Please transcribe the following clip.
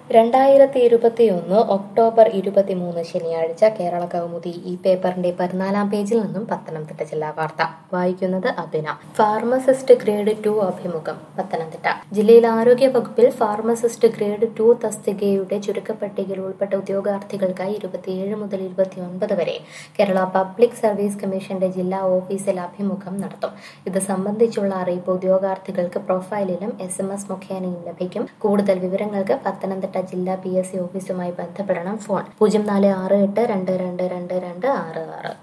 രണ്ടായിരത്തി ഇരുപത്തിയൊന്ന് ഒക്ടോബർ ഇരുപത്തിമൂന്ന് ശനിയാഴ്ച കേരള കൗമുദി ഈ പേപ്പറിന്റെ പതിനാലാം പേജിൽ നിന്നും പത്തനംതിട്ട ജില്ലാ വാർത്ത വായിക്കുന്നത് അഭിന ഫാർമസിസ്റ്റ് ഗ്രേഡ് ടു അഭിമുഖം പത്തനംതിട്ട ജില്ലയിൽ ആരോഗ്യ വകുപ്പിൽ ഫാർമസിസ്റ്റ് ഗ്രേഡ് ടു തസ്തികയുടെ ചുരുക്കപ്പട്ടികയിൽ ഉൾപ്പെട്ട ഉദ്യോഗാർത്ഥികൾക്കായി ഇരുപത്തിയേഴ് മുതൽ ഇരുപത്തിയൊൻപത് വരെ കേരള പബ്ലിക് സർവീസ് കമ്മീഷന്റെ ജില്ലാ ഓഫീസിൽ അഭിമുഖം നടത്തും ഇത് സംബന്ധിച്ചുള്ള അറിയിപ്പ് ഉദ്യോഗാർത്ഥികൾക്ക് പ്രൊഫൈലിലും എസ് എം എസ് മുഖേനയും ലഭിക്കും കൂടുതൽ വിവരങ്ങൾക്ക് പത്തനംതിട്ട ജില്ലാ പി എസ് സി ഓഫീസുമായി ബന്ധപ്പെടണം ഫോൺ പൂജ്യം നാല് ആറ് എട്ട് രണ്ട് രണ്ട് രണ്ട് രണ്ട് ആറ് ആറ്